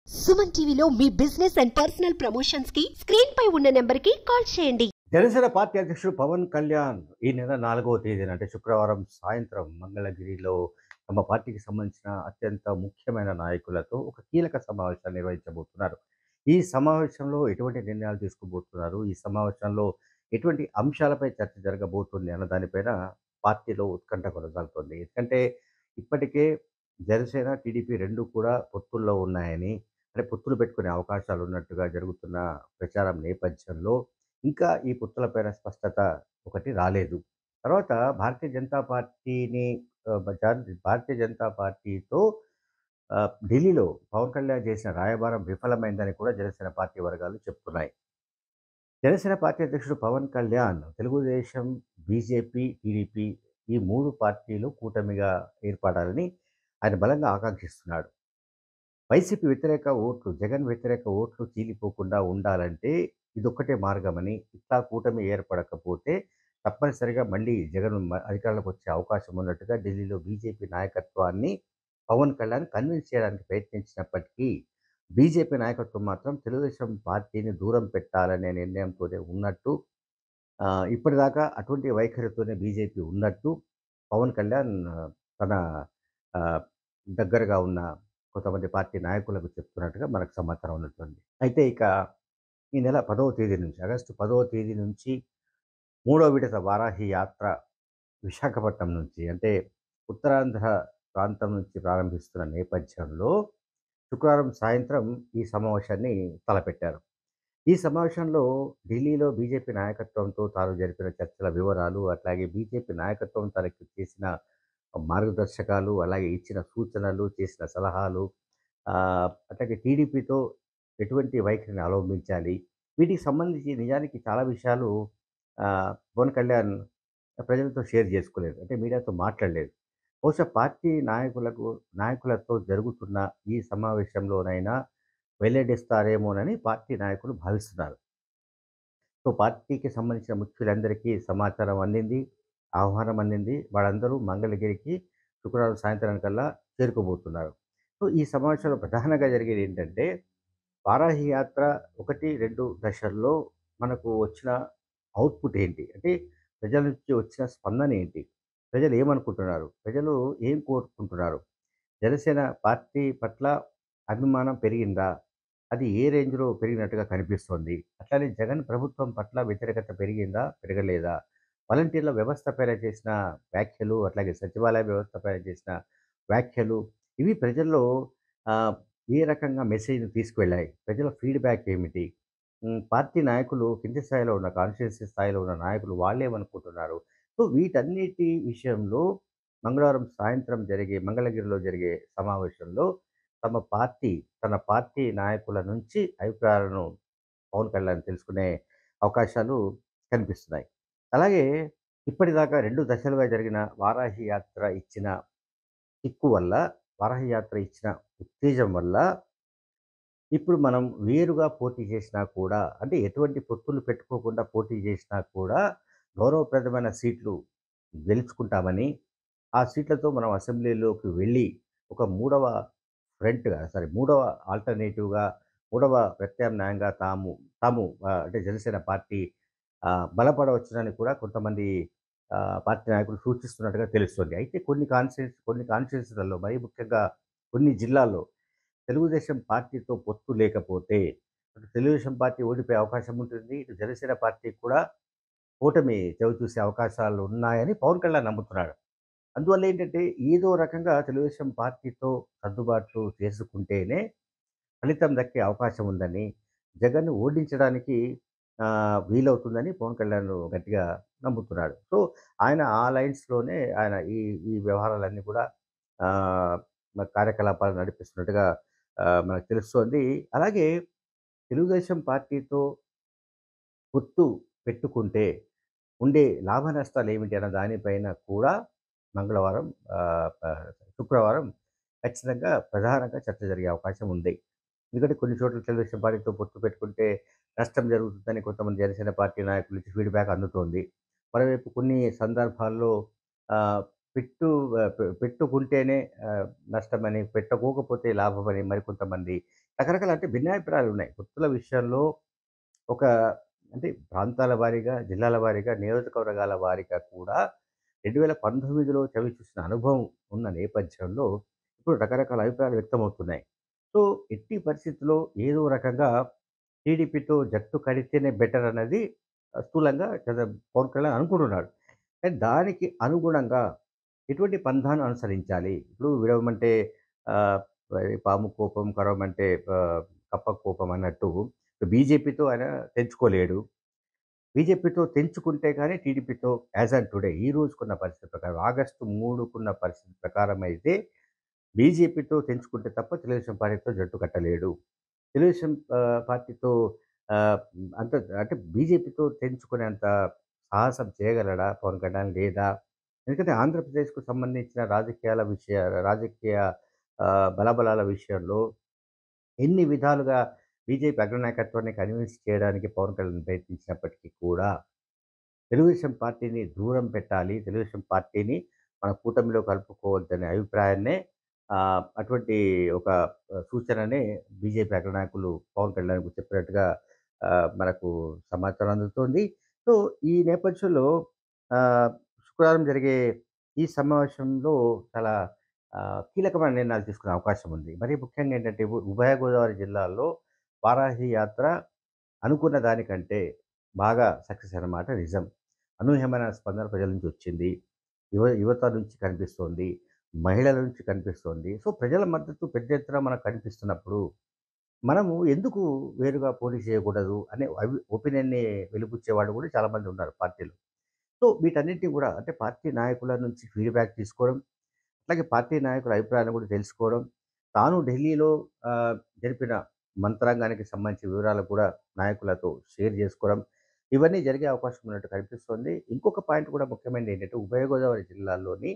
సుమన్ టీవీలో మీ business and personal promotions కి స్క్రీన్ పై ఉన్న నెంబర్ కి కాల్ చేయండి జనసేన పార్టీ అధ్యక్షుడు పవన్ కళ్యాణ్ ఈ నెల నాలుగవ తేదీన అంటే శుక్రవారం సాయంత్రం మంగళగిరిలో తమ పార్టీకి సంబంధించిన అత్యంత ముఖ్యమైన నాయకులతో ఒక కీలక సమావేశాన్ని నిర్వహించబోతున్నారు ఈ సమావేశంలో ఎటువంటి నిర్ణయాలు తీసుకోబోతున్నారు ఈ సమావేశంలో ఎటువంటి అంశాలపై చర్చ జరగబోతుంది అన్న దానిపైన పార్టీలో ఉత్కంఠ కొనసాగుతోంది ఎందుకంటే ఇప్పటికే జనసేన టీడీపీ రెండు కూడా పొత్తుల్లో ఉన్నాయని అంటే పొత్తులు పెట్టుకునే అవకాశాలు ఉన్నట్టుగా జరుగుతున్న ప్రచారం నేపథ్యంలో ఇంకా ఈ పొత్తులపైన స్పష్టత ఒకటి రాలేదు తర్వాత భారతీయ జనతా పార్టీని ఆ, జా- భారతీయ జనతా పార్టీతో ఆ, ఢిల్లీలో పవన్ కళ్యాణ్ చేసిన రాయబారం విఫలమైందని కూడా జనసేన పార్టీ వర్గాలు చెప్తున్నాయి జనసేన పార్టీ అధ్యక్షుడు పవన్ కళ్యాణ్ తెలుగుదేశం బీజేపీ టీడీపీ ఈ మూడు పార్టీలు కూటమిగా ఏర్పడాలని ఆయన బలంగా ఆకాంక్షిస్తున్నాడు వైసీపీ వ్యతిరేక ఓట్లు జగన్ వ్యతిరేక ఓట్లు చీలిపోకుండా ఉండాలంటే ఇదొక్కటే మార్గమని ఇట్లా కూటమి ఏర్పడకపోతే తప్పనిసరిగా మళ్ళీ జగన్ మ- అధికారంలోకి వచ్చే అవకాశం ఉన్నట్టుగా ఢిల్లీలో బీజేపీ నాయకత్వాన్ని పవన్ కళ్యాణ్ కన్విన్స్ చేయడానికి ప్రయత్నించినప్పటికీ బీజేపీ నాయకత్వం మాత్రం తెలుగుదేశం పార్టీని దూరం పెట్టాలనే నిర్ణయంతోనే ఉన్నట్టు ఆ, ఇప్పటిదాకా అటువంటి వైఖరితోనే బీజేపీ ఉన్నట్టు పవన్ కళ్యాణ్ ఆ, తన ఆ, దగ్గరగా ఉన్న కొంతమంది పార్టీ నాయకులకు చెప్తున్నట్టుగా మనకు సమాచారం ఉన్నటువంటి అయితే ఇక ఈ నెల పదవ తేదీ నుంచి ఆగస్టు పదవ తేదీ నుంచి మూడో విడత వారాహి యాత్ర విశాఖపట్నం నుంచి అంటే ఉత్తరాంధ్ర ప్రాంతం నుంచి ప్రారంభిస్తున్న నేపథ్యంలో శుక్రవారం సాయంత్రం ఈ సమావేశాన్ని తలపెట్టారు ఈ సమావేశంలో ఢిల్లీలో బీజేపీ నాయకత్వంతో తాను జరిపిన చర్చల వివరాలు అట్లాగే బీజేపీ నాయకత్వం తనకు చేసిన మార్గదర్శకాలు అలాగే ఇచ్చిన సూచనలు చేసిన సలహాలు ఆ, అట్లాగే టీడీపీతో ఎటువంటి వైఖరిని అవలంబించాలి వీటికి సంబంధించి నిజానికి చాలా విషయాలు ఆ, పవన్ కళ్యాణ్ ప్రజలతో షేర్ చేసుకోలేదు అంటే మీడియాతో మాట్లాడలేదు బహుశా పార్టీ నాయకులకు నాయకులతో జరుగుతున్న ఈ సమావేశంలోనైనా వెల్లడిస్తారేమోనని పార్టీ నాయకులు భావిస్తున్నారు సో పార్టీకి సంబంధించిన ముఖ్యులందరికీ సమాచారం అందింది ఆహ్వానం అందింది వాళ్ళందరూ మంగళగిరికి శుక్రవారం సాయంత్రానికల్లా చేరుకోబోతున్నారు సో ఈ సమావేశంలో ప్రధానంగా జరిగేది ఏంటంటే వారాహి యాత్ర ఒకటి రెండు దశల్లో మనకు వచ్చిన అవుట్పుట్ ఏంటి అంటే ప్రజల నుంచి వచ్చిన స్పందన ఏంటి ప్రజలు ఏమనుకుంటున్నారు ప్రజలు ఏం కోరుకుంటున్నారు జనసేన పార్టీ పట్ల అభిమానం పెరిగిందా అది ఏ రేంజ్లో పెరిగినట్టుగా కనిపిస్తోంది అట్లానే జగన్ ప్రభుత్వం పట్ల వ్యతిరేకత పెరిగిందా పెరగలేదా వాలంటీర్ల వ్యవస్థ పైన చేసిన వ్యాఖ్యలు అట్లాగే సచివాలయ వ్యవస్థ పైన చేసిన వ్యాఖ్యలు ఇవి ప్రజల్లో ఆ, ఏ రకంగా మెసేజ్ని తీసుకువెళ్ళాయి ప్రజల ఫీడ్బ్యాక్ ఏమిటి ఉమ్, పార్టీ నాయకులు కింది స్థాయిలో ఉన్న కాన్స్టిట్యూన్సీ స్థాయిలో ఉన్న నాయకులు వాళ్ళు ఏమనుకుంటున్నారు సో వీటన్నిటి విషయంలో మంగళవారం సాయంత్రం జరిగే మంగళగిరిలో జరిగే సమావేశంలో తమ పార్టీ తన పార్టీ నాయకుల నుంచి అభిప్రాయాలను పవన్ కళ్యాణ్ తెలుసుకునే అవకాశాలు కనిపిస్తున్నాయి అలాగే ఇప్పటిదాకా రెండు దశలుగా జరిగిన వారాహి యాత్ర ఇచ్చిన కిక్కు వల్ల వారాహి యాత్ర ఇచ్చిన ఉత్తేజం వల్ల ఇప్పుడు మనం వేరుగా పోటీ చేసినా కూడా అంటే ఎటువంటి పొత్తులు పెట్టుకోకుండా పోటీ చేసినా కూడా గౌరవప్రదమైన సీట్లు గెలుచుకుంటామని ఆ సీట్లతో మనం అసెంబ్లీలోకి వెళ్ళి ఒక మూడవ ఫ్రంట్గా సారీ మూడవ ఆల్టర్నేటివ్గా మూడవ ప్రత్యామ్నాయంగా తాము తాము ఆ, అంటే జనసేన పార్టీ ఆ, బలపడవచ్చునని కూడా కొంతమంది ఆ, పార్టీ నాయకులు సూచిస్తున్నట్టుగా తెలుస్తుంది అయితే కొన్ని కాన్స్టిట్యూన్స్ కొన్ని కాన్స్టిట్యూన్సీలలో మరీ ముఖ్యంగా కొన్ని జిల్లాల్లో తెలుగుదేశం పార్టీతో పొత్తు లేకపోతే అటు తెలుగుదేశం పార్టీ ఓడిపోయే అవకాశం ఉంటుంది ఇటు జనసేన పార్టీ కూడా ఓటమి చవి చూసే అవకాశాలు ఉన్నాయని పవన్ కళ్యాణ్ నమ్ముతున్నాడు అందువల్ల ఏంటంటే ఏదో రకంగా తెలుగుదేశం పార్టీతో సర్దుబాట్లు చేసుకుంటేనే ఫలితం దక్కే అవకాశం ఉందని జగన్ ఓడించడానికి ఆ, వీలవుతుందని పవన్ కళ్యాణ్ గట్టిగా నమ్ముతున్నాడు సో ఆయన ఆ లైన్స్లోనే ఆయన ఈ ఈ వ్యవహారాలన్నీ కూడా ఆ, మ- కార్యకలాపాలు నడిపిస్తున్నట్టుగా ఆ, మనకు తెలుస్తోంది అలాగే తెలుగుదేశం పార్టీతో పొత్తు పెట్టుకుంటే ఉండే లాభ నష్టాలు ఏమిటి అన్న దానిపైన కూడా మంగళవారం ఆ, ఆ, శుక్రవారం ఖచ్చితంగా ప్రధానంగా చర్చ జరిగే అవకాశం ఉంది ఎందుకంటే కొన్ని చోట్ల తెలుగుదేశం పార్టీతో పొత్తు పెట్టుకుంటే నష్టం జరుగుతుందని కొంతమంది జనసేన పార్టీ నాయకుల నుంచి ఫీడ్బ్యాక్ అందుతోంది మరోవైపు కొన్ని సందర్భాల్లో ఆ, పెట్టు ఆ, పె- పెట్టుకుంటేనే ఆ, నష్టమని పెట్టకోకపోతే లాభమని మరికొంతమంది రకరకాల అంటే భిన్నాభిప్రాయాలు ఉన్నాయి. పొత్తుల విషయంలో ఒక అంటే ప్రాంతాల వారీగా, జిల్లాల వారీగా, నియోజకవర్గాల వారీగా కూడా 2019లో చవి చూసిన అనుభవం ఉన్న నేపథ్యంలో ఇప్పుడు రకరకాల అభిప్రాయాలు వ్యక్తమవుతున్నాయి. సో, ఎట్టి పరిస్థితిలో ఏదో రకంగా టీడీపీతో జట్టు కడితేనే బెటర్ అన్నది ఆహ్, స్థూలంగా చంద్ర పవన్ కళ్యాణ్ అనుకుంటున్నాడు. కానీ దానికి అనుగుణంగా ఎటువంటి పంథాను అనుసరించాలి? ఇప్పుడు విడవమంటే ఆహ్, మరి పాము కోపం, కరవమంటే ఆహ్, కప్ప కోపం అన్నట్టు బీజేపీతో ఆయన తెంచుకోలేడు. బీజేపీతో తెంచుకుంటే గాని టీడీపీతో యాజ్ ఆన్ టుడే ఈ రోజుకున్న పరిస్థితి ప్రకారం ఆగస్టు 3కున్న పరిస్థితి ప్రకారం అయితే బీజేపీతో తెంచుకుంటే తప్ప తెలుగుదేశం పార్టీతో జట్టు కట్టలేడు. తెలుగుదేశం ఆహ్, పార్టీతో ఆహ్, అంత అంటే బీజేపీతో తెంచుకునేంత సాహసం చేయగలడా పవన్ కళ్యాణ్? లేదా? ఎందుకంటే ఆంధ్రప్రదేశ్‌కు సంబంధించిన రాజకీయాల విషయ రాజకీయ ఆహ్, బలాబలాల విషయంలో ఎన్ని విధాలుగా బీజేపీ అగ్రనాయకత్వాన్ని కన్విన్స్ చేయడానికి పవన్ కళ్యాణ్ ప్రయత్నించినప్పటికీ కూడా తెలుగుదేశం పార్టీని దూరం పెట్టాలి. తెలుగుదేశం పార్టీని మన కూటమిలో కలుపుకోవద్దనే అభిప్రాయాన్నే ఆహ్, అటువంటి ఒక ఆహ్, సూచననే బీజేపీ అగ్రనాయకులు పవన్ కళ్యాణ్‌కు చెప్పినట్టుగా ఆహ్, మనకు సమాచారం అందుతోంది. సో, ఈ నేపథ్యంలో ఆహ్, శుక్రవారం జరిగే ఈ సమావేశంలో చాలా ఆహ్, కీలకమైన నిర్ణయాలు తీసుకునే అవకాశం ఉంది. మరీ ముఖ్యంగా ఏంటంటే ఉ ఉభయ గోదావరి జిల్లాల్లో వారాహి యాత్ర అనుకున్న దానికంటే బాగా సక్సెస్ అన్నమాట నిజం. అనూహ్యమైన స్పందన ప్రజల నుంచి వచ్చింది. యువ యువత నుంచి కనిపిస్తోంది. మహిళల నుంచి కనిపిస్తోంది. సో, ప్రజల మద్దతు పెద్ద ఎత్తున మనకు కనిపిస్తున్నప్పుడు మనము ఎందుకు వేరుగా పోటీ చేయకూడదు అనే అవి ఒపీనియన్‌ని వెలిబుచ్చేవాళ్ళు కూడా చాలామంది ఉన్నారు పార్టీలో. సో, వీటన్నిటిని కూడా అంటే పార్టీ నాయకుల నుంచి ఫీడ్‌బ్యాక్ తీసుకోవడం, అట్లాగే పార్టీ నాయకుల అభిప్రాయాలను కూడా తెలుసుకోవడం, తాను ఢిల్లీలో ఆహ్, జరిపిన మంత్రాంగానికి సంబంధించిన వివరాలు కూడా నాయకులతో షేర్ చేసుకోవడం, ఇవన్నీ జరిగే అవకాశం ఉన్నట్టు కనిపిస్తోంది. ఇంకొక పాయింట్ కూడా ముఖ్యమైనది ఏంటంటే ఉభయ గోదావరి జిల్లాల్లోని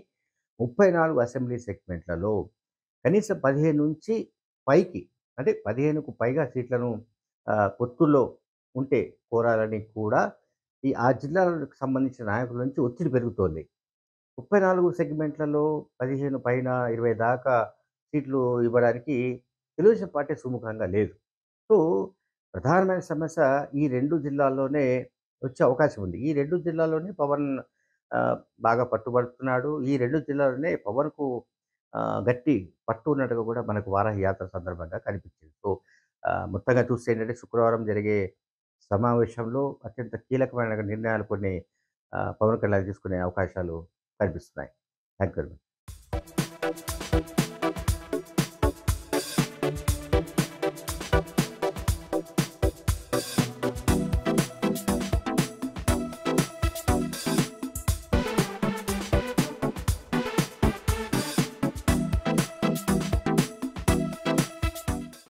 34 అసెంబ్లీ సెగ్మెంట్లలో కనీసం 15 నుంచి పైకి అంటే 15కు పైగా సీట్లను ఆహ్, పొత్తుల్లో ఉంటే కోరాలని కూడా ఈ ఆ జిల్లాలకు సంబంధించిన నాయకుల నుంచి ఒత్తిడి పెరుగుతోంది. 34 సెగ్మెంట్లలో 15 పైన 20 దాకా సీట్లు ఇవ్వడానికి తెలుగుదేశం పార్టీ సుముఖంగా లేదు. సో, ప్రధానమైన సమస్య ఈ 2 జిల్లాల్లోనే వచ్చే అవకాశం ఉంది. ఈ 2 జిల్లాల్లోనే పవన్ ఆహ్, బాగా పట్టుబడుతున్నాడు. ఈ 2 జిల్లాల్లోనే పవన్‌కు ఆహ్, గట్టి పట్టు ఉన్నట్టుగా కూడా మనకు వారాహి యాత్ర సందర్భంగా కనిపించింది. సో, ఆహ్, మొత్తంగా చూస్తే ఏంటంటే శుక్రవారం జరిగే సమావేశంలో అత్యంత కీలకమైన నిర్ణయాలు కొన్ని ఆహ్, పవన్ కళ్యాణ్ తీసుకునే అవకాశాలు కనిపిస్తున్నాయి. Thank you very much.